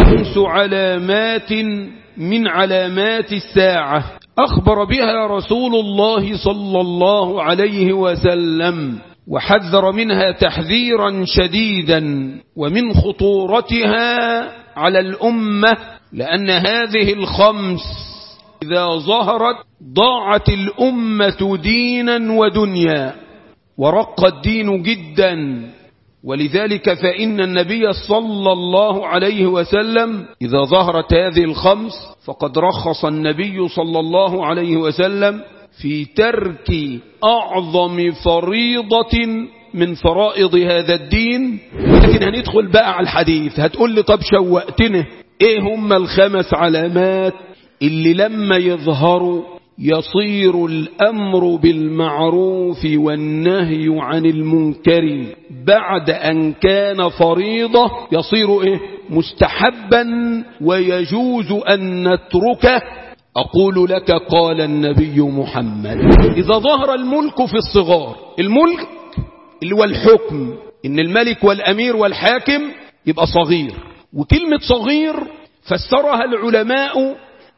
خمس علامات من علامات الساعة أخبر بها رسول الله صلى الله عليه وسلم وحذر منها تحذيرا شديدا ومن خطورتها على الأمة لأن هذه الخمس إذا ظهرت ضاعت الأمة دينا ودنيا ورق الدين جدا ولذلك فإن النبي صلى الله عليه وسلم إذا ظهرت هذه الخمس فقد رخص النبي صلى الله عليه وسلم في ترك أعظم فريضة من فرائض هذا الدين لكن هندخل بقى على الحديث هتقول لي طب شوقتنا ايه هم الخمس علامات اللي لما يظهروا يصير الأمر بالمعروف والنهي عن المنكر بعد أن كان فريضة يصير إيه؟ مستحبا ويجوز أن نتركه أقول لك قال النبي محمد إذا ظهر الملك في الصغار الملك اللي هو الحكم إن الملك والأمير والحاكم يبقى صغير وكلمة صغير فسرها العلماء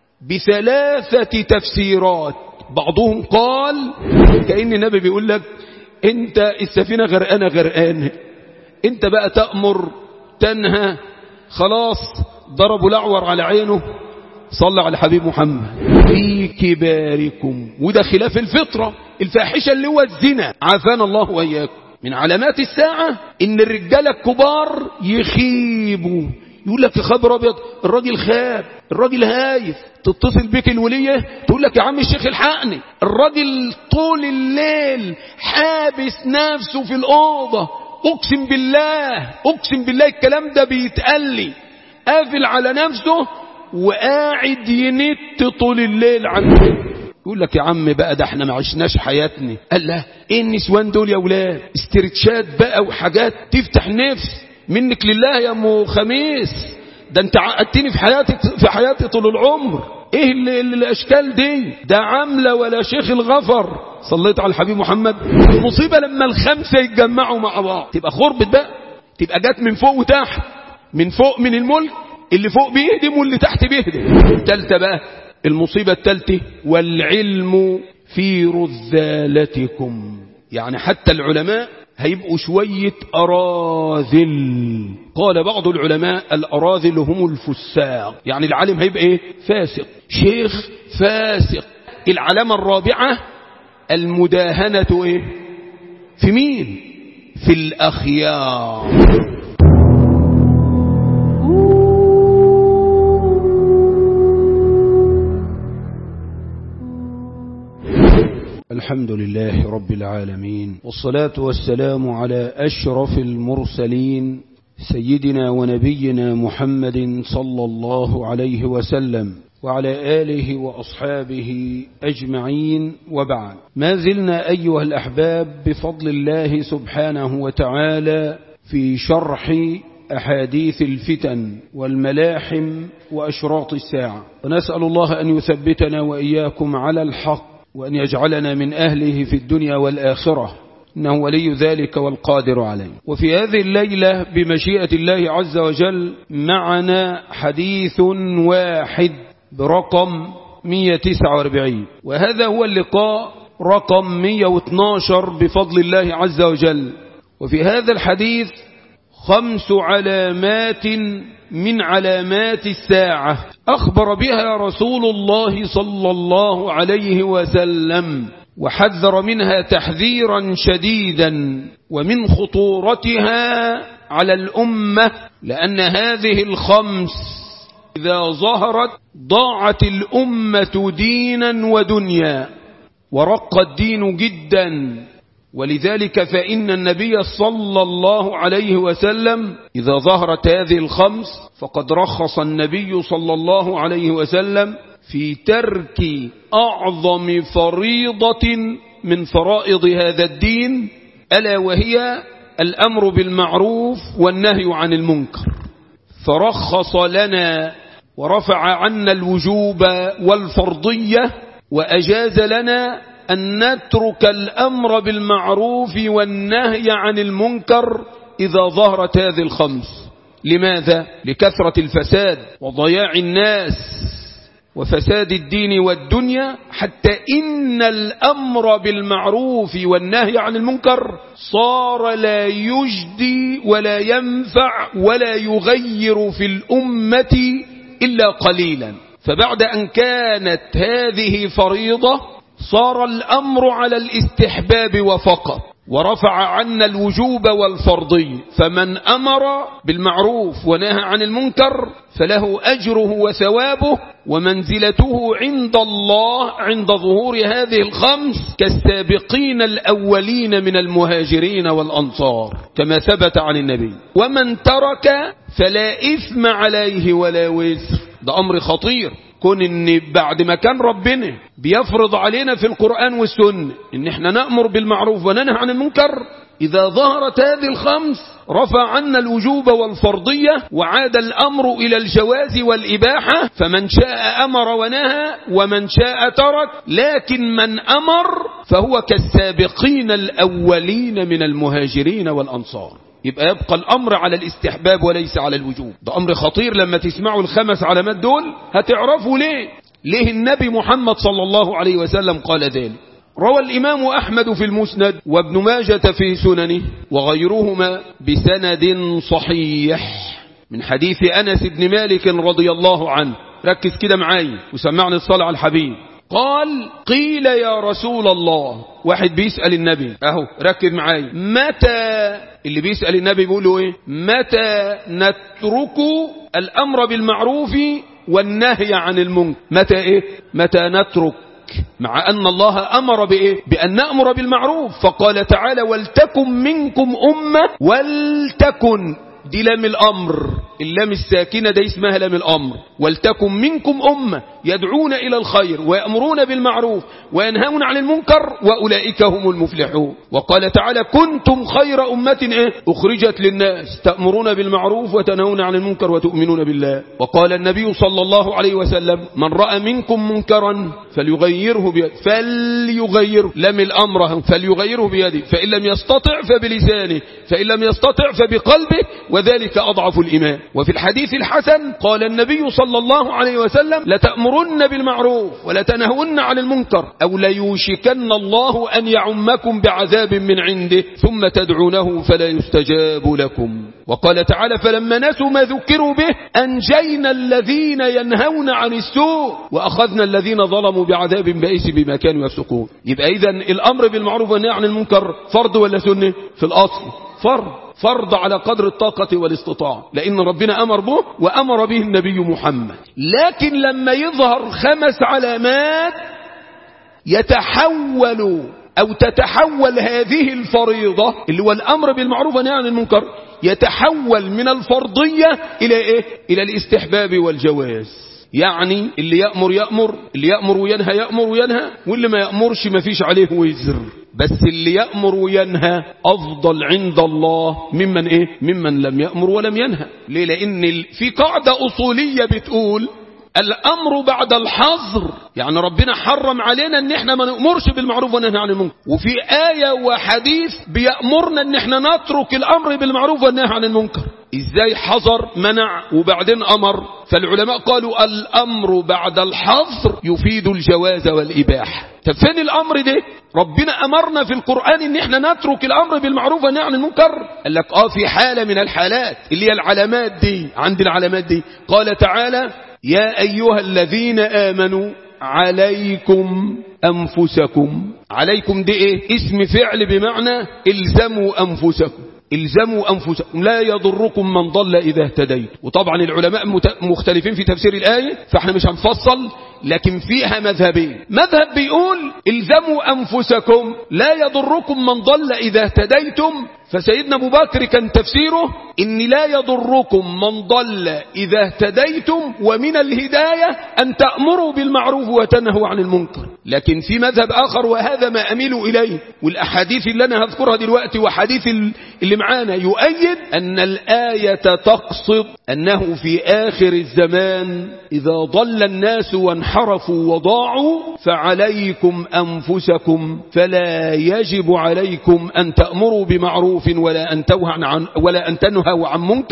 بثلاثة تفسيرات بعضهم قال كأن النبي بيقول لك انت السفينة غرقانة غرقان انت بقى تأمر تنهى خلاص ضربوا الأعور على عينه صلى على حبيب محمد في كباركم وده خلاف الفطرة الفاحشة اللي هو الزنا عافانا الله وإياكم من علامات الساعة ان الرجالة الكبار يخيبوا يقول لك يا خبر ابيض الراجل خاب الراجل هايف تتصل بك الولية تقول لك يا عم الشيخ الحقني الراجل طول الليل حابس نفسه في الأوضة أقسم بالله أقسم بالله الكلام ده بيتقال لي قافل على نفسه وقاعد ينت طول الليل عنه يقول لك يا عم بقى ده احنا ما عشناش حياتنا قال لا ايه النسوان دول يا ولاد استرتشات بقى وحاجات تفتح نفس منك لله يا ام خميس ده انت عقدتني في حياتي في حياتي طول العمر ايه اللي اللي الاشكال دي ده عامله ولا شيخ الغفر صليت على الحبيب محمد المصيبه لما الخمسه يتجمعوا مع بعض تبقى خربت بقى تبقى جت من فوق وتحت من فوق من الملك اللي فوق بيهدم واللي تحت بيهدم التالتة بقى المصيبة التالتة والعلم في رذالتكم يعني حتى العلماء هيبقوا شوية أراذل قال بعض العلماء الأراذل هم الفساق يعني العالم هيبقى ايه فاسق شيخ فاسق العلامة الرابعة المداهنة ايه في مين في الأخيار الحمد لله رب العالمين والصلاة والسلام على أشرف المرسلين سيدنا ونبينا محمد صلى الله عليه وسلم وعلى آله وأصحابه أجمعين وبعد ما زلنا أيها الأحباب بفضل الله سبحانه وتعالى في شرح أحاديث الفتن والملاحم وأشراط الساعة ونسأل الله أن يثبتنا وإياكم على الحق وأن يجعلنا من أهله في الدنيا والآخرة إنه ولي ذلك والقادر عليه وفي هذه الليلة بمشيئة الله عز وجل معنا حديث واحد برقم 149 وهذا هو اللقاء رقم 112 بفضل الله عز وجل وفي هذا الحديث خمس علامات من علامات الساعة أخبر بها رسول الله صلى الله عليه وسلم وحذر منها تحذيرا شديدا ومن خطورتها على الأمة لأن هذه الخمس إذا ظهرت ضاعت الأمة دينا ودنيا ورق الدين جدا ولذلك فإن النبي صلى الله عليه وسلم إذا ظهرت هذه الخمس فقد رخص النبي صلى الله عليه وسلم في ترك أعظم فريضة من فرائض هذا الدين ألا وهي الأمر بالمعروف والنهي عن المنكر فرخص لنا ورفع عنا الوجوب والفرضية وأجاز لنا أن نترك الأمر بالمعروف والنهي عن المنكر إذا ظهرت هذه الخمس لماذا؟ لكثرة الفساد وضياع الناس وفساد الدين والدنيا حتى إن الأمر بالمعروف والنهي عن المنكر صار لا يجدي ولا ينفع ولا يغير في الأمة إلا قليلا فبعد أن كانت هذه فريضة صار الأمر على الاستحباب وفقط ورفع عنا الوجوب والفرضي فمن أمر بالمعروف ونهى عن المنكر فله أجره وثوابه ومنزلته عند الله عند ظهور هذه الخمس كالسابقين الأولين من المهاجرين والأنصار كما ثبت عن النبي ومن ترك فلا إثم عليه ولا وزر ده أمر خطير كون ان بعد ما كان ربنا بيفرض علينا في القرآن والسنة ان احنا نأمر بالمعروف وننهى عن المنكر إذا ظهرت هذه الخمس رفع عنا الوجوب والفرضية وعاد الأمر إلى الجواز والإباحة فمن شاء أمر ونهى ومن شاء ترك لكن من أمر فهو كالسابقين الأولين من المهاجرين والأنصار يبقى يبقى الأمر على الاستحباب وليس على الوجوب ده أمر خطير لما تسمعوا الخمس علامات دول هتعرفوا ليه ليه النبي محمد صلى الله عليه وسلم قال ذلك روى الإمام أحمد في المسند وابن ماجة في سننه وغيرهما بسند صحيح من حديث أنس بن مالك رضي الله عنه ركز كده معاي وسمعني الصلاة على الحبيب قال قيل يا رسول الله واحد بيسأل النبي اهو ركز معاي متى اللي بيسأل النبي بيقول له ايه متى نترك الامر بالمعروف والنهي عن المنكر متى ايه متى نترك مع أن الله أمر بإيه؟ بأن نأمر بالمعروف فقال تعالى ولتكن منكم أمة ولتكن دي لام الأمر اللام الساكنة دي اسمها لام الأمر ولتكن منكم أمة يدعون إلى الخير ويأمرون بالمعروف وينهون عن المنكر وأولئك هم المفلحون وقال تعالى كنتم خير أمة إيه؟ أخرجت للناس تأمرون بالمعروف وتنهون عن المنكر وتؤمنون بالله وقال النبي صلى الله عليه وسلم من رأى منكم منكرا فليغيره بيده فليغيره لم الأمر فليغيره بيده فإن لم يستطع فبلسانه فإن لم يستطع فبقلبه وذلك أضعف الإيمان وفي الحديث الحسن قال النبي صلى الله عليه وسلم لتأمرن بالمعروف ولتنهون عن المنكر أو ليوشكن الله أن يعمكم بعذاب من عنده ثم تدعونه فلا يستجاب لكم وقال تعالى فلما نسوا ما ذكروا به أنجينا الذين ينهون عن السوء وأخذنا الذين ظلموا بعذاب بئيس بما كانوا يفسقون يبقى إذا الأمر بالمعروف والنهي عن المنكر فرض ولا سنة في الأصل فرض فرض على قدر الطاقة والاستطاعة لأن ربنا أمر به وأمر به النبي محمد لكن لما يظهر خمس علامات يتحول أو تتحول هذه الفريضة اللي هو الأمر بالمعروف والنهي عن المنكر يتحول من الفرضية إلى إيه؟ إلى الاستحباب والجواز يعني اللي يأمر يأمر اللي يأمر وينهى يأمر وينهى واللي ما يأمرش ما فيش عليه وزر بس اللي يأمر وينهى أفضل عند الله ممن إيه ممن لم يأمر ولم ينهى ليه لأن في قاعدة أصولية بتقول الأمر بعد الحظر يعني ربنا حرم علينا ان احنا ما نأمرش بالمعروف وننهى عن المنكر وفي آية وحديث بيأمرنا ان احنا نترك الأمر بالمعروف والنهي عن المنكر ازاي حظر منع وبعدين أمر فالعلماء قالوا الأمر بعد الحظر يفيد الجواز والإباحة طب فين الأمر ده ربنا أمرنا في القرآن ان احنا نترك الأمر بالمعروف والنهي عن المنكر قال لك اه في حالة من الحالات اللي هي العلامات دي عند العلامات دي قال تعالى يا أيها الذين آمنوا عليكم أنفسكم عليكم دي إيه اسم فعل بمعنى الزموا أنفسكم الزموا أنفسكم لا يضركم من ضل إذا اهتديت وطبعا العلماء مختلفين في تفسير الآية فاحنا مش هنفصل لكن فيها مذهبين مذهب بيقول الزموا أنفسكم لا يضركم من ضل إذا اهتديتم فسيدنا أبو بكر كان تفسيره إن لا يضركم من ضل إذا اهتديتم ومن الهداية أن تأمروا بالمعروف وتنهوا عن المنكر لكن في مذهب آخر وهذا ما أميل إليه والأحاديث اللي أنا هذكرها دلوقتي وحديث اللي معانا يؤيد أن الآية تقصد أنه في آخر الزمان إذا ضل الناس وانحرفوا وضاعوا فعليكم أنفسكم فلا يجب عليكم أن تأمروا بمعروف ولا أن, عن ولا أن تنهوا عن منكر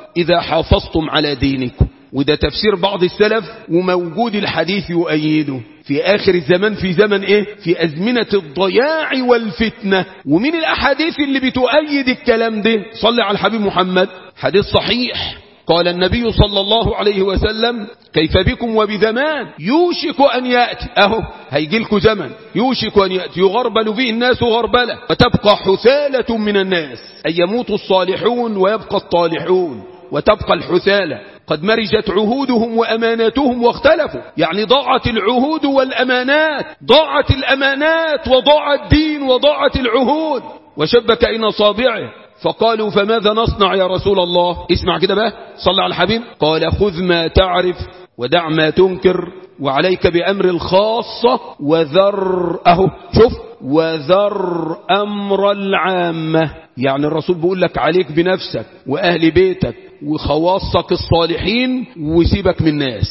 إذا حافظتم على دينكم وده تفسير بعض السلف وموجود الحديث يؤيده في آخر الزمان في زمن إيه؟ في أزمنة الضياع والفتنة ومن الأحاديث اللي بتؤيد الكلام ده صلى على الحبيب محمد حديث صحيح قال النبي صلى الله عليه وسلم كيف بكم وبزمان يوشك أن يأتي أهو هيجي لكم زمن يوشك أن يأتي يغربل به الناس غربلة وتبقى حثالة من الناس أن يموت الصالحون ويبقى الطالحون وتبقى الحثالة قد مرجت عهودهم وأماناتهم واختلفوا يعني ضاعت العهود والأمانات ضاعت الأمانات وضاع الدين وضاعت العهود وشبك إن أصابعه فقالوا فماذا نصنع يا رسول الله اسمع كده بقى صلى على الحبيب قال خذ ما تعرف ودع ما تنكر وعليك بأمر الخاصة وذر أهو شوف وذر أمر العامة يعني الرسول بيقول لك عليك بنفسك وأهل بيتك وخواصك الصالحين وسيبك من الناس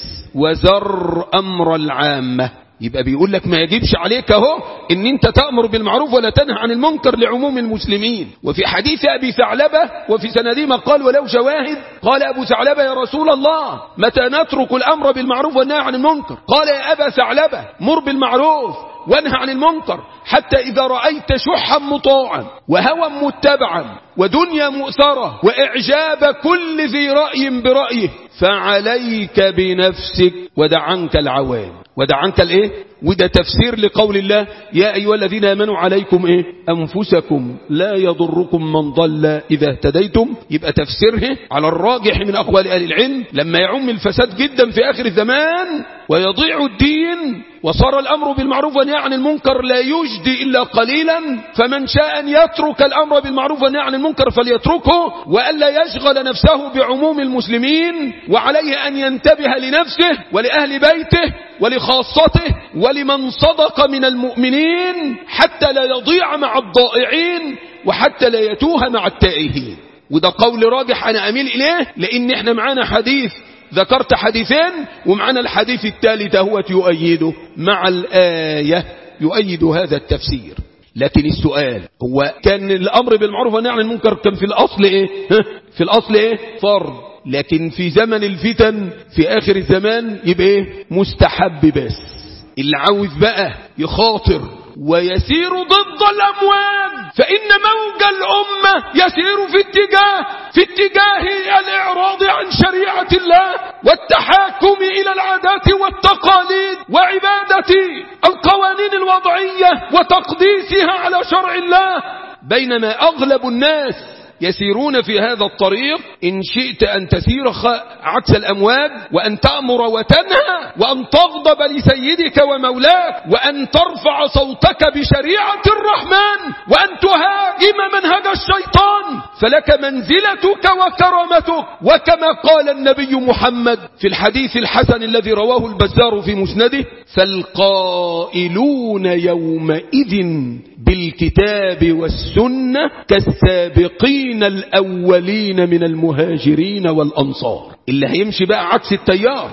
وذر أمر العامة يبقى بيقول لك ما يجبش عليك اهو ان انت تأمر بالمعروف ولا تنهى عن المنكر لعموم المسلمين وفي حديث ابي ثعلبة وفي سنده ما قال ولو شواهد قال ابو ثعلبة يا رسول الله متى نترك الامر بالمعروف والنهي عن المنكر قال يا ابا ثعلبة مر بالمعروف وانهى عن المنكر حتى إذا رأيت شحا مطاعا وهوى متبعا ودنيا مؤثرة وإعجاب كل ذي رأي برأيه فعليك بنفسك ودع عنك العوام ودع عنك الايه وده تفسير لقول الله يا أيها الذين آمنوا عليكم ايه أنفسكم لا يضركم من ضل إذا اهتديتم يبقى تفسيره على الراجح من أقوال أهل العلم لما يعم الفساد جدا في آخر الزمان ويضيع الدين وصار الأمر بالمعروف والنهي عن المنكر لا يجدي إلا قليلا فمن شاء أن يترك الأمر بالمعروف والنهي عن المنكر فليتركه وألا يشغل نفسه بعموم المسلمين وعليه أن ينتبه لنفسه ولأهل بيته ولخاصته ولمن صدق من المؤمنين حتى لا يضيع مع الضائعين وحتى لا يتوه مع التائهين وده قول راجح أنا أميل إليه لأن احنا معانا حديث ذكرت حديثين ومعنا الحديث الثالث هو يؤيده مع الآية يؤيد هذا التفسير لكن السؤال هو كان الأمر بالمعروف والنهي عن المنكر كان في الأصل إيه في الأصل إيه فرض لكن في زمن الفتن في آخر الزمان يبقى إيه مستحب بس اللي عاوز بقى يخاطر ويسير ضد الأمواج فإن موج الأمة يسير في اتجاه في اتجاه الإعراض عن شريعة الله والتحاكم إلى العادات والتقاليد وعبادة القوانين الوضعية وتقديسها على شرع الله بينما أغلب الناس يسيرون في هذا الطريق إن شئت أن تسير عكس الأمواج وأن تأمر وتنهى وأن تغضب لسيدك ومولاك وأن ترفع صوتك بشريعة الرحمن وأن تهاجم منهج الشيطان فلك منزلتك وكرامتك وكما قال النبي محمد في الحديث الحسن الذي رواه البزار في مسنده فالقائلون يومئذ بالكتاب والسنة كالسابقين الأولين من المهاجرين والأنصار اللي هيمشي بقى عكس التيار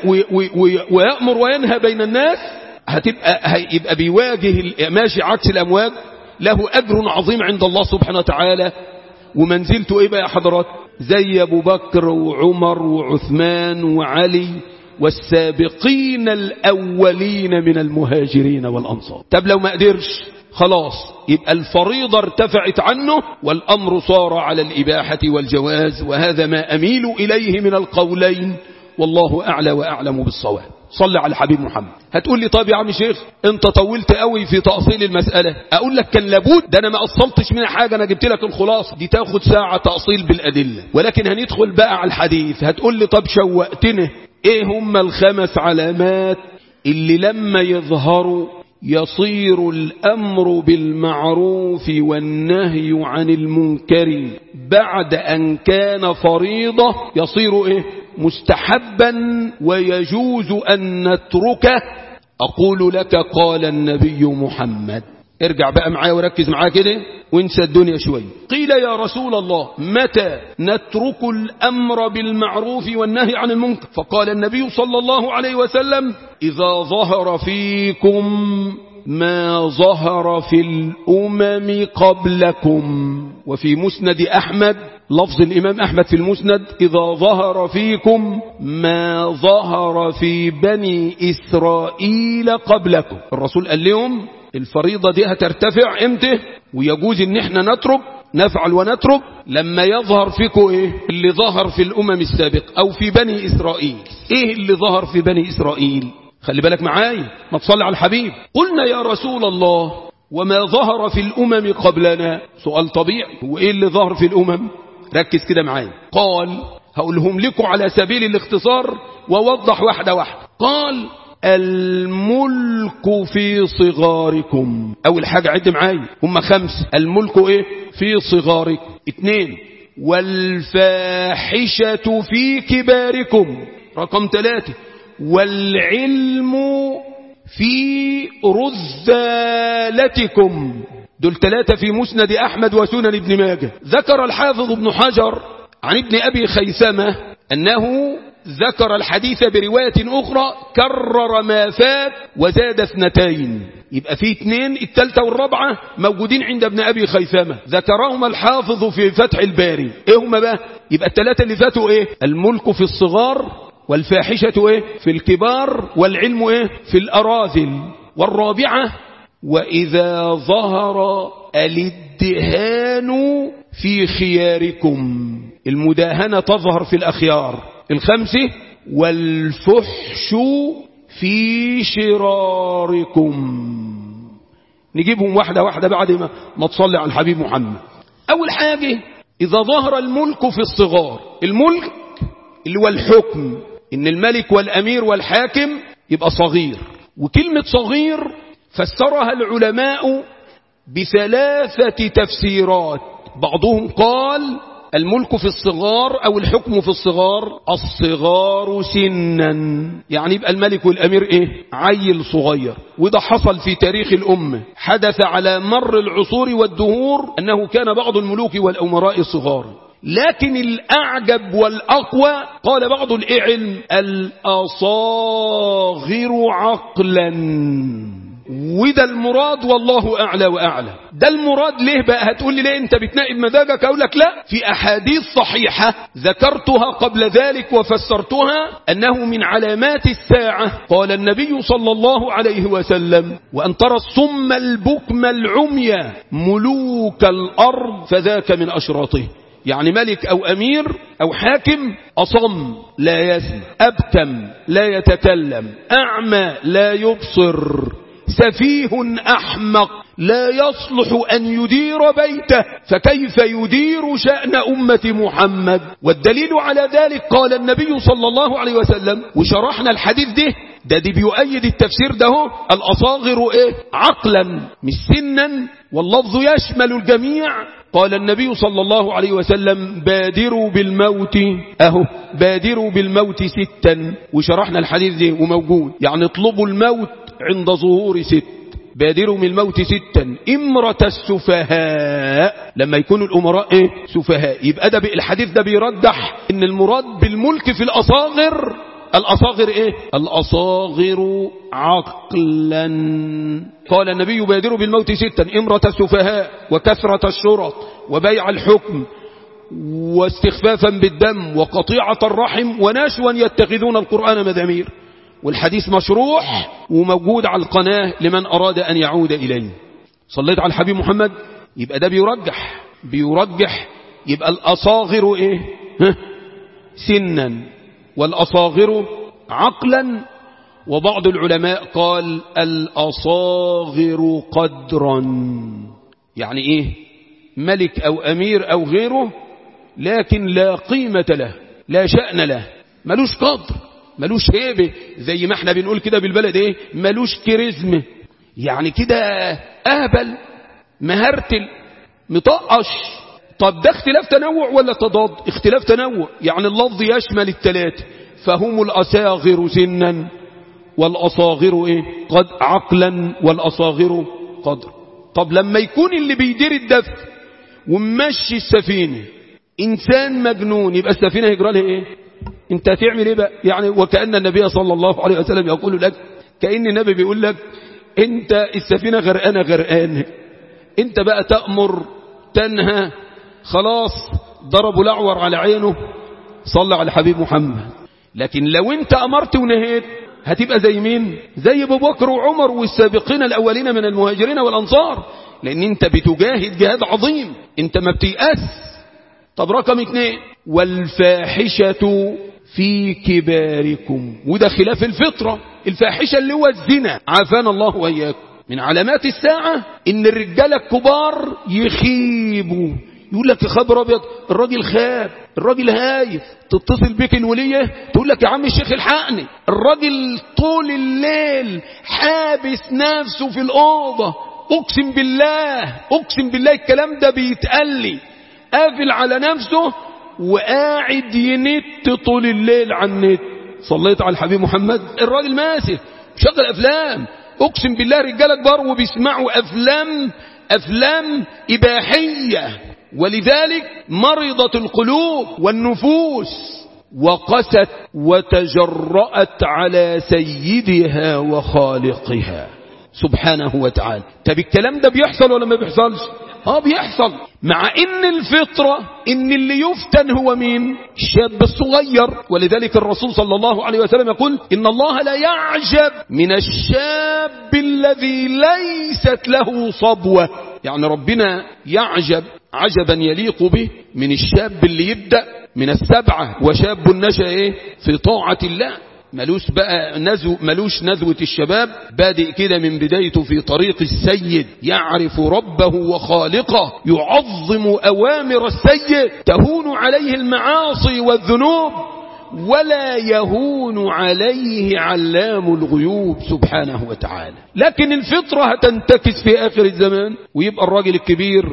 ويأمر وينهى بين الناس هتبقى هيبقى بيواجه ماشي عكس الأمواج له أجر عظيم عند الله سبحانه وتعالى ومنزلته إيه بقى يا حضرات زي أبو بكر وعمر وعثمان وعلي والسابقين الأولين من المهاجرين والأنصار طب لو ما قدرش خلاص يبقى الفريضة ارتفعت عنه والأمر صار على الإباحة والجواز وهذا ما أميل إليه من القولين والله أعلى وأعلم بالصواب صلى على الحبيب محمد هتقول لي طيب يا عم شيخ انت طولت قوي في تأصيل المسألة اقول لك كان لابد ده انا ما اصلتش منها حاجة انا جبت لك الخلاصة دي تاخد ساعة تأصيل بالأدلة ولكن هندخل بقى على الحديث هتقول لي طب شوقتني ايه هم الخمس علامات اللي لما يظهروا يصير الأمر بالمعروف والنهي عن المنكر بعد أن كان فريضة يصير إيه مستحبا ويجوز أن نتركه أقول لك قال النبي محمد ارجع بقى معايا وركز معايا كده وانسى الدنيا شوية قيل يا رسول الله متى نترك الأمر بالمعروف والنهي عن المنكر فقال النبي صلى الله عليه وسلم إذا ظهر فيكم ما ظهر في الأمم قبلكم وفي مسند أحمد لفظ الإمام أحمد في المسند إذا ظهر فيكم ما ظهر في بني إسرائيل قبلكم الرسول قال لهم الفريضة دي هترتفع امتى ويجوز ان احنا نترك نفعل ونترك لما يظهر فيكم ايه اللي ظهر في الامم السابق او في بني اسرائيل ايه اللي ظهر في بني اسرائيل خلي بالك معايا ما تصلي على الحبيب قلنا يا رسول الله وما ظهر في الامم قبلنا سؤال طبيعي وايه اللي ظهر في الامم ركز كده معايا قال هقولهم لكم على سبيل الاختصار ووضح واحدة واحدة قال الملك في صغاركم اول حاجة عد معايا هم خمس الملك ايه في صغاركم اتنين والفاحشة في كباركم رقم ثلاثة والعلم في رذالتكم دول ثلاثة في مسند أحمد وسنن ابن ماجه ذكر الحافظ ابن حجر عن ابن أبي خيثمة أنه ذكر الحديث برواية أخرى كرر ما فات وزاد اثنتين يبقى في اثنين الثالثة والرابعة موجودين عند ابن أبي خيثمة ذكرهما الحافظ في فتح الباري ايه هما بقى يبقى الثلاثة اللي فاتوا ايه الملك في الصغار والفاحشة ايه في الكبار والعلم ايه في الأراذل والرابعة وإذا ظهر الادهان في خياركم المداهنة تظهر في الأخيار الخمسة والفحش في شراركم نجيبهم واحدة واحدة بعد ما, ما تصلي على الحبيب محمد أول حاجة إذا ظهر الملك في الصغار الملك اللي هو الحكم إن الملك والأمير والحاكم يبقى صغير وكلمة صغير فسرها العلماء بثلاثة تفسيرات بعضهم قال الملك في الصغار أو الحكم في الصغار الصغار سنا يعني يبقى الملك والأمير إيه عيل صغير وده حصل في تاريخ الأمة حدث على مر العصور والدهور أنه كان بعض الملوك والأمراء صغار لكن الأعجب والأقوى قال بعض العلم الأصاغر عقلا وده المراد والله أعلى وأعلى ده المراد ليه بقى هتقول لي ليه انت بتنائب مزاجك اقول لك لا في أحاديث صحيحة ذكرتها قبل ذلك وفسرتها أنه من علامات الساعة قال النبي صلى الله عليه وسلم وأن ترى الصم البكم العمي ملوك الأرض فذاك من أشراطه يعني ملك أو أمير أو حاكم أصم لا يسمع أبكم لا يتكلم أعمى لا يبصر سفيه أحمق لا يصلح أن يدير بيته فكيف يدير شأن أمة محمد والدليل على ذلك قال النبي صلى الله عليه وسلم وشرحنا الحديث ده ده دي بيؤيد التفسير ده الأصاغر إيه عقلا مش سنا واللفظ يشمل الجميع قال النبي صلى الله عليه وسلم بادروا بالموت اهو بادروا بالموت ستا وشرحنا الحديث ده وموجود يعني اطلبوا الموت عند ظهور ست بادروا من الموت ستا امرة السفهاء لما يكونوا الأمراء ايه سفهاء يبقى ده الحديث ده بيرجح ان المراد بالملك في الأصاغر الأصاغر ايه الأصاغر عقلا قال النبي بادروا بالموت ستا امرة السفهاء وكثرة الشرط وبيع الحكم واستخفافا بالدم وقطيعة الرحم ونشوا يتخذون القرآن مذامير والحديث مشروح وموجود على القناة لمن أراد أن يعود إليه صليت على الحبيب محمد يبقى ده بيرجح بيرجح يبقى الأصاغر إيه ها؟ سنا والأصاغر عقلا وبعض العلماء قال الأصاغر قدرا يعني إيه ملك أو أمير أو غيره لكن لا قيمة له لا شأن له ملوش قدر ملوش هيبة زي ما احنا بنقول كده بالبلد ايه ملوش كاريزما يعني كده اهبل مهرتل مطقش طب ده اختلاف تنوع ولا تضاد اختلاف تنوع يعني اللفظ يشمل الثلاثة فهم الأساغر سنا والأصاغر ايه قد عقلا والأصاغر قدر طب لما يكون اللي بيدير الدفع ومشي السفينة إنسان مجنون يبقى السفينة يجرى لها ايه انت هتعمل ايه بقى يعني وكأن النبي صلى الله عليه وسلم يقول لك كأن النبي بيقول لك انت السفينة غرقانة غرقانة انت بقى تأمر تنهى خلاص ضربوا الأعور على عينه صلى على حبيب محمد لكن لو انت أمرت ونهيت هتبقى زي مين زي ابو بكر وعمر والسابقين الأولين من المهاجرين والأنصار لأن انت بتجاهد جهاد عظيم انت ما بتيأس طب رقم اثنين والفاحشة في كباركم وده خلاف الفطرة الفاحشة اللي هو الزنا عافانا الله وإياكم من علامات الساعة ان الرجالة الكبار يخيبوا يقول لك يا خبر ابيض الراجل خاب الراجل هايف تتصل بك الولية تقول لك يا عم الشيخ الحقني الراجل طول الليل حابس نفسه في الأوضة أقسم بالله أقسم بالله الكلام ده بيتقال لي قافل على نفسه وقاعد ينت طول الليل على النت صليت على الحبيب محمد الراجل ماسك شغل أفلام أقسم بالله رجالة كبار وبيسمعوا أفلام أفلام إباحية ولذلك مرضت القلوب والنفوس وقست وتجرأت على سيدها وخالقها سبحانه وتعالى طب الكلام ده بيحصل ولا ما بيحصلش اه بيحصل مع ان الفطرة ان اللي يفتن هو مين الشاب الصغير ولذلك الرسول صلى الله عليه وسلم يقول ان الله لا يعجب من الشاب الذي ليست له صبوة يعني ربنا يعجب عجبا يليق به من الشاب اللي يبدأ من السبعة وشاب نشأ ايه في طاعة الله ملوش بقى نزو ملوش نزوة الشباب بادئ كده من بدايته في طريق السيد يعرف ربه وخالقه يعظم أوامر السيد تهون عليه المعاصي والذنوب ولا يهون عليه علام الغيوب سبحانه وتعالى لكن الفطرة هتنتكس في آخر الزمان ويبقى الراجل الكبير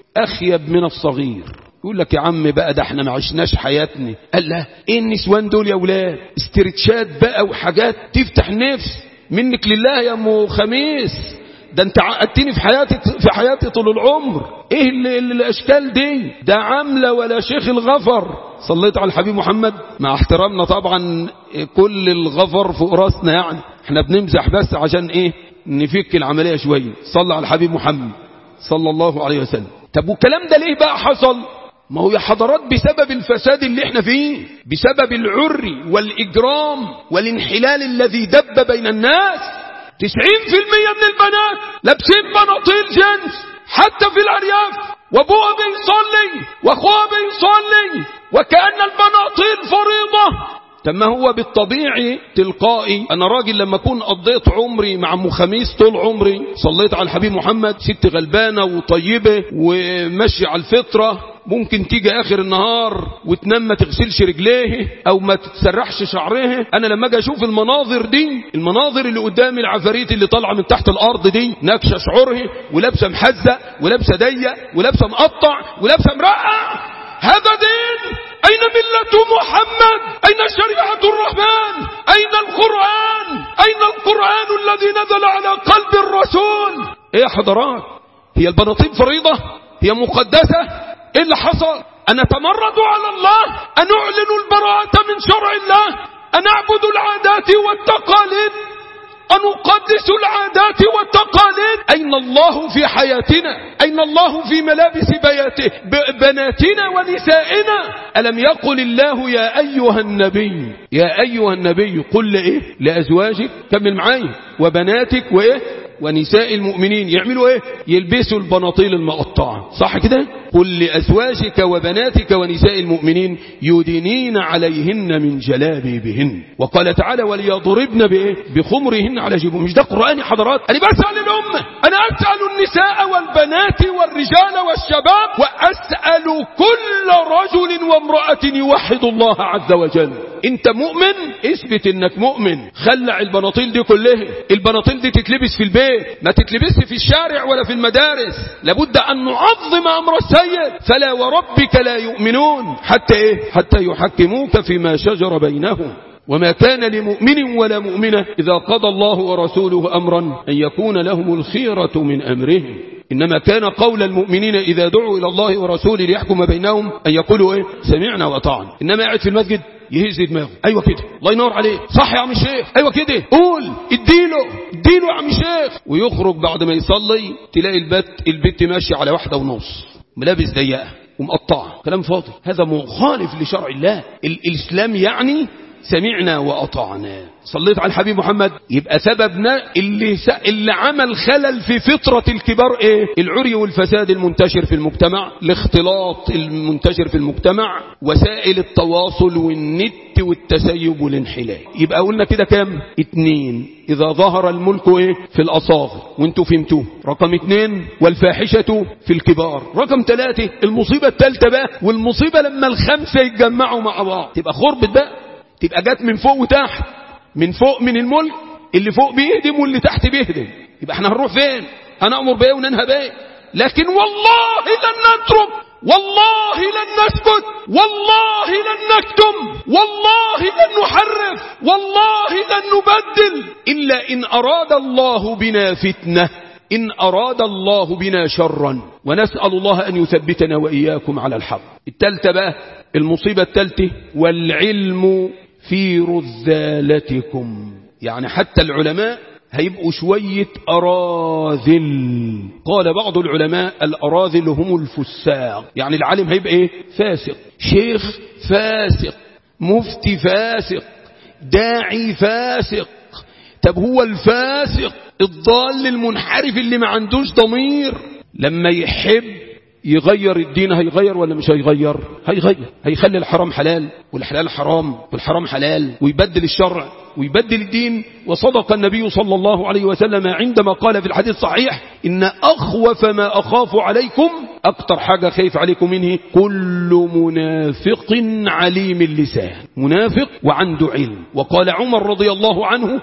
أخيب من الصغير يقول لك يا عم بقى ده احنا ما عشناش حياتنا قال لا ايه النسوان دول يا ولاد استرتشات بقى وحاجات تفتح نفس منك لله يا ام خميس ده انت عقدتني في حياتي في حياتي طول العمر ايه اللي اللي الاشكال دي ده عامله ولا شيخ الغفر صليت على الحبيب محمد مع احترامنا طبعا كل الغفر فوق راسنا يعني احنا بنمزح بس عشان ايه نفك العمليه شويه صلى على الحبيب محمد صلى الله عليه وسلم طب والكلام ده ليه بقى حصل ما هو يا حضرات بسبب الفساد اللي احنا فيه بسبب العري والإجرام والانحلال الذي دب بين الناس تسعين في المية من البنات لابسين بناطيل جنس حتى في الأرياف وابوها بيصلي واخوها بيصلي وكأن البناطيل فريضة طب ما هو بالطبيعي تلقائي انا راجل لما اكون قضيت عمري مع ام خميس طول عمري صليت على الحبيب محمد ست غلبانه وطيبه وماشيه على الفطره ممكن تيجي اخر النهار وتنام ما تغسلش رجليه او ما تتسرحش شعرها انا لما اجي اشوف المناظر دي المناظر اللي قدام العفاريت اللي طالعه من تحت الارض دي ناكشه شعورها ولابسه محزق ولابسه ضيق ولابسه مقطع ولابسه مرقع هذا دين أين ملة محمد أين شريعة الرحمن أين القرآن أين القرآن الذي نزل على قلب الرسول إيه يا حضرات هي البناطيل فريضة هي مقدسة إيه اللي حصل أن أتمرد على الله أن أعلن البراءة من شرع الله أن أعبد العادات والتقاليد أن أقدس العادات والتقاليد أين الله في حياتنا أين الله في ملابس بياته بناتنا ونسائنا ألم يقل الله يا أيها النبي يا أيها النبي قل لإيه لأزواجك كمل معايا وبناتك وإيه ونساء المؤمنين يعملوا ايه يلبسوا البناطيل المقطعة صح كده قل لأزواجك وبناتك ونساء المؤمنين يدنين عليهن من جلابيبهن وقال تعالى وليضربن بايه بخمرهن على جيبهم مش ده قرآن يا حضرات انا بسأل الأمة انا أسأل النساء والبنات والرجال والشباب وأسأل كل رجل وامرأة يوحد الله عز وجل انت مؤمن اثبت انك مؤمن خلع البناطيل دي كلها البناطيل دي تتلبس في البيت ما تتلبسش في الشارع ولا في المدارس لابد ان نعظم امر السيد فلا وربك لا يؤمنون حتى ايه حتى يحكموك فيما شجر بينهم وما كان لمؤمن ولا مؤمنة إذا قضى الله ورسوله أمرا أن يكون لهم الخيرة من أمرهم إنما كان قول المؤمنين إذا دعوا إلى الله ورسوله ليحكم بينهم أن يقولوا إيه سمعنا وطعنا إنما قاعد في المسجد يهز دماغه ايوه كده الله ينور عليه صح يا عم الشيخ ايوه كده قول اديله اديله يا عم الشيخ ويخرج بعد ما يصلي تلاقي البت البت ماشي على واحده ونص ملابس ضيقه ومقطعة كلام فاضي هذا مخالف لشرع الله الإسلام يعني سمعنا وأطعنا صليت على الحبيب محمد يبقى سببنا اللي, س... اللي عمل خلل في فطرة الكبار ايه العري والفساد المنتشر في المجتمع الاختلاط المنتشر في المجتمع وسائل التواصل والنت والتسيب والانحلال يبقى قلنا كده كام اتنين إذا ظهر الملك إيه؟ في الأصاغر وانتوا فهمتوه رقم اتنين والفاحشة في الكبار رقم ثلاثة المصيبة الثالثة بقى والمصيبة لما الخمسة يتجمعوا مع بعض تبقى خربت بقى تبقى جت من فوق وتحت من فوق من الملك اللي فوق بيهدم واللي تحت بيهدم يبقى احنا هنروح فين هنأمر بيه وننهى بيه لكن والله لن نترك والله لن نسكت والله لن نكتم والله لن نحرف والله لن نبدل إلا إن أراد الله بنا فتنة إن أراد الله بنا شرا ونسأل الله أن يثبتنا وإياكم على الحق التالتة بقى المصيبة التالتة والعلم في رذالتكم يعني حتى العلماء هيبقوا شوية أراذل قال بعض العلماء الأراذل هم الفساق يعني العالم هيبقى إيه فاسق شيخ فاسق مفتي فاسق داعي فاسق طب هو الفاسق الضال المنحرف اللي ما عندوش ضمير لما يحب يغير الدين هيغير ولا مش هيغير هيغير هيخلي الحرام حلال والحلال حرام والحرام حلال ويبدل الشرع ويبدل الدين وصدق النبي صلى الله عليه وسلم عندما قال في الحديث الصحيح إن أخوف ما أخاف عليكم أكتر حاجة خايف عليكم منه كل منافق عليم اللسان منافق وعنده علم وقال عمر رضي الله عنه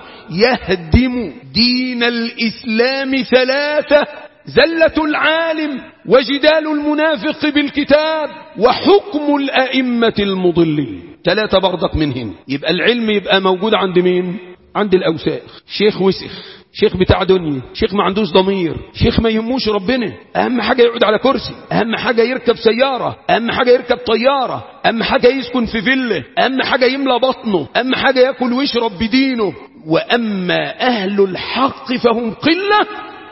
يهدم دين الإسلام ثلاثة زلة العالم وجدال المنافق بالكتاب وحكم الأئمة المضلين ثلاثة برضك منهم يبقى العلم يبقى موجود عند مين عند الأوساخ شيخ وسخ شيخ بتاع دنيا شيخ ما عندوش ضمير شيخ ما يهموش ربنا أهم حاجة يقعد على كرسي أهم حاجة يركب سيارة أهم حاجة يركب طيارة أهم حاجة يسكن في فيلا أهم حاجة يملى بطنه أهم حاجة يأكل ويشرب بدينه وأما أهل الحق فهم قلة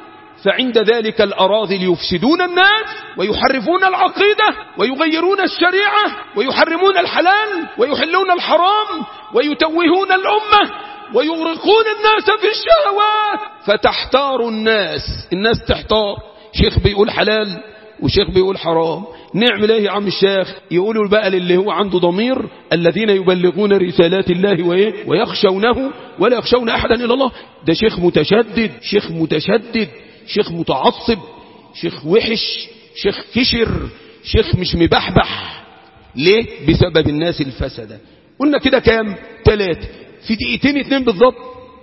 فعند ذلك الأراذل يفسدون الناس ويحرفون العقيدة ويغيرون الشريعة ويحرمون الحلال ويحلون الحرام ويتوهون الأمة ويغرقون الناس في الشهوات فتحتار الناس الناس تحتار شيخ بيقول حلال وشيخ بيقول حرام نعمل ايه يا عم الشيخ يقولوا بقى للي هو عنده ضمير الذين يبلغون رسالات الله وايه ويخشونه ولا يخشون احدا الا الله ده شيخ متشدد شيخ متشدد شيخ متعصب شيخ وحش شيخ كشر شيخ مش مبحبح ليه بسبب الناس الفسدة قلنا كده كام ثلاثة في دقيقتين اتنين بالضبط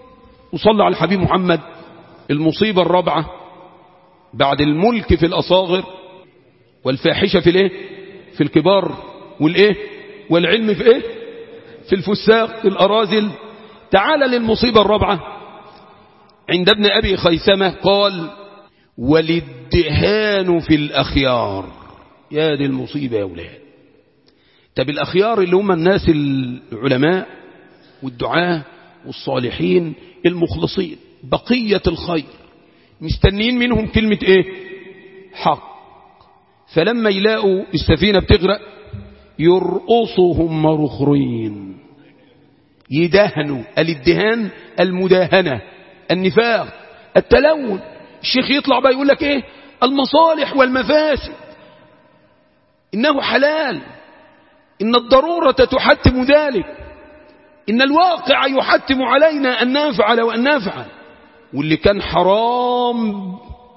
وصلى على الحبيب محمد المصيبة الرابعة بعد الملك في الأصاغر والفاحشة في الايه في الكبار والايه والعلم في ايه في الفساق في الأراذل تعال للمصيبة الرابعة عند ابن أبي خيثمة قال والادهان في الأخيار يا دي المصيبة يا أولاد طب الأخيار اللي هم الناس العلماء والدعاة والصالحين المخلصين بقية الخير مستنين منهم كلمة ايه حق فلما يلاقوا السفينة بتغرق يرقصهم مرخرين يدهنوا الادهان المداهنة النفاق التلون الشيخ يطلع بقى يقول لك ايه المصالح والمفاسد انه حلال ان الضرورة تحتم ذلك ان الواقع يحتم علينا ان نفعل وان نفعل واللي كان حرام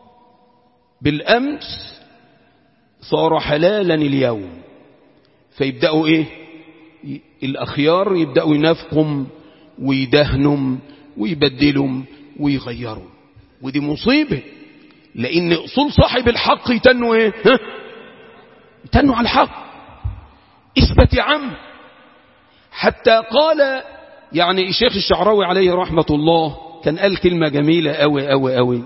بالامس صار حلالا اليوم فيبدأوا ايه الاخيار يبدأوا ينافقهم ويدهنهم ويبدلهم ويغيروا ودي مصيبة لأن أصول صاحب الحق يتنوا إيه ها؟ يتنوا على الحق اثبت يا عم حتى قال يعني الشيخ الشعراوي عليه رحمة الله كان قال كلمة جميلة أوي أوي أوي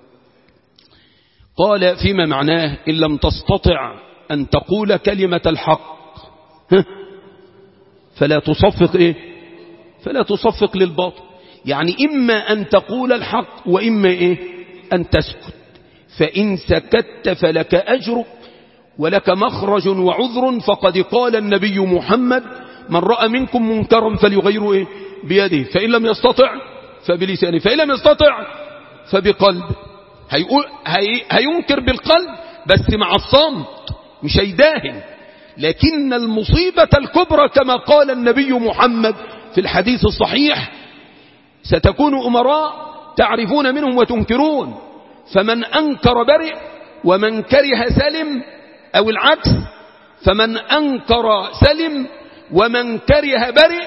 قال فيما معناه إن لم تستطع أن تقول كلمة الحق ها؟ فلا تصفق إيه فلا تصفق للباطل يعني إما أن تقول الحق وإما إيه أن تسكت فإن سكت فلك أجرك ولك مخرج وعذر فقد قال النبي محمد من رأى منكم منكرا فليغيره إيه؟ بيده فإن لم يستطع فبلسانه فإن لم يستطع فبقلب هيقول هي هينكر بالقلب بس مع الصمت مش هيداهن لكن المصيبة الكبرى كما قال النبي محمد في الحديث الصحيح ستكون أمراء تعرفون منهم وتنكرون فمن أنكر برئ ومن كره سلم أو العكس فمن أنكر سلم ومن كره برئ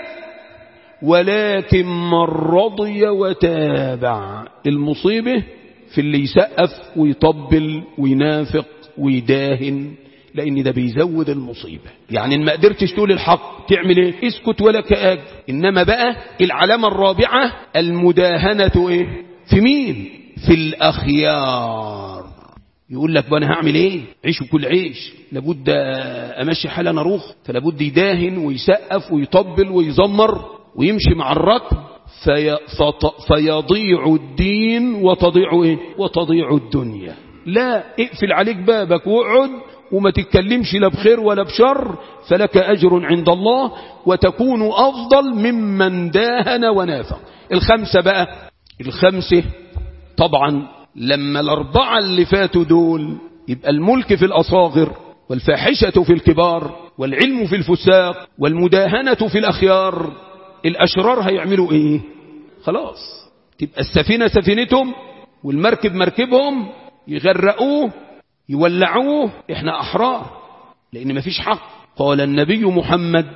ولكن من رضي وتابع المصيبة في اللي يسقف ويطبل وينافق ويداهن لأن ده بيزود المصيبة يعني إن ما قدرتش تقول الحق تعمل ايه اسكت ولا كأجر إنما بقى العلامة الرابعة المداهنة ايه في مين في الأخيار يقول لك وانا هعمل ايه عيش كل عيش لابد امشي حال انا اروخ فلابد يداهن ويسقف ويطبل ويزمر ويمشي مع الركب في فط... فيضيع الدين وتضيع ايه وتضيع الدنيا لا اقفل عليك بابك واقعد وما تتكلمش لا بخير ولا بشر فلك أجر عند الله وتكون أفضل ممن داهن ونافق الخمسة بقى الخمسة طبعا لما الأربعة اللي فاتوا دول يبقى الملك في الأصاغر والفاحشة في الكبار والعلم في الفساق والمداهنة في الأخيار الأشرار هيعملوا إيه خلاص تبقى السفينة سفينتهم والمركب مركبهم يغرقوه يولعوه احنا أحرار لأن مفيش حق قال النبي محمد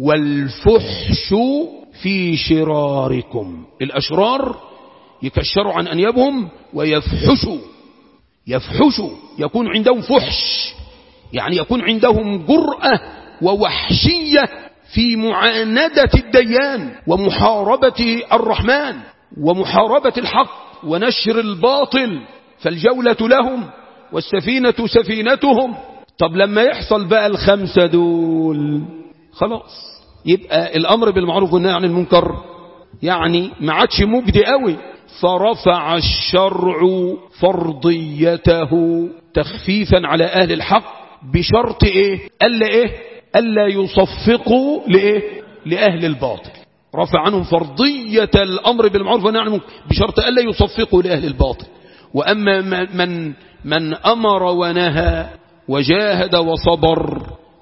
والفحش في شراركم الأشرار يكشروا عن أنيابهم ويفحشوا يفحشوا يكون عندهم فحش يعني يكون عندهم جرأة ووحشية في معاندة الديان ومحاربة الرحمن ومحاربة الحق ونشر الباطل فالجولة لهم والسفينة سفينتهم طب لما يحصل بقى الخمسة دول خلاص يبقى الأمر بالمعروف والنهي عن المنكر يعني ما عادش مجدي قوي فرفع الشرع فرضيته تخفيفا على أهل الحق بشرط إيه ألا إيه ألا يصفقوا لإيه لأهل الباطل رفع عنهم فرضية الأمر بالمعروف والنهي عن المنكر بشرط ألا يصفقوا لأهل الباطل وأما من من أمر ونهى وجاهد وصبر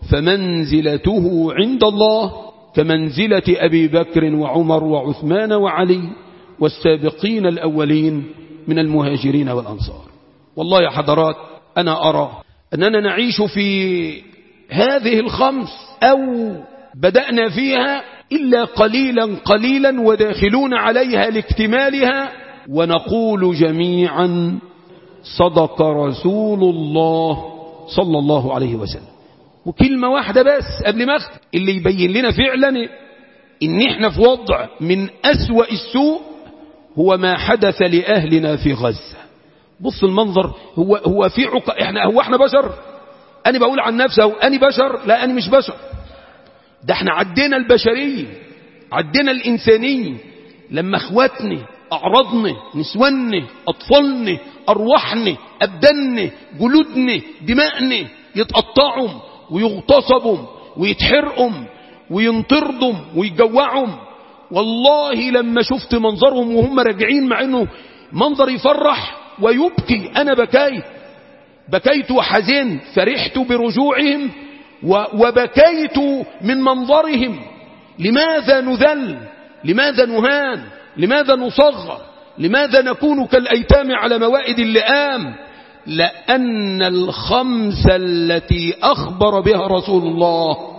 فمنزلته عند الله كمنزلة أبي بكر وعمر وعثمان وعلي والسابقين الأولين من المهاجرين والأنصار والله يا حضرات أنا أرى أننا نعيش في هذه الخمس أو بدأنا فيها إلا قليلا قليلا وداخلون عليها لاكتمالها ونقول جميعا صدق رسول الله صلى الله عليه وسلم وكلمة واحدة بس قبل ما اختم اللي يبين لنا فعلا ان احنا في وضع من أسوأ السوء هو ما حدث لأهلنا في غزة بص المنظر هو هو في عق... احنا هو احنا بشر انا بقول عن نفسي هو انا بشر لا انا مش بشر ده احنا عدينا البشرية عدينا الإنسانية لما اخواتنا أعراضنا نسواننا أطفالنا أرواحنا أبداننا جلودنا دماءنا يتقطعوا ويغتصبوا ويتحرقوا وينطردوا ويجوعوا والله لما شفت منظرهم وهم راجعين مع انه منظر يفرح ويبكي انا بكيت بكيت وحزنت فرحت برجوعهم وبكيت من منظرهم لماذا نذل لماذا نهان لماذا نصغر لماذا نكون كالأيتام على موائد اللئام لأن الخمس التي أخبر بها رسول الله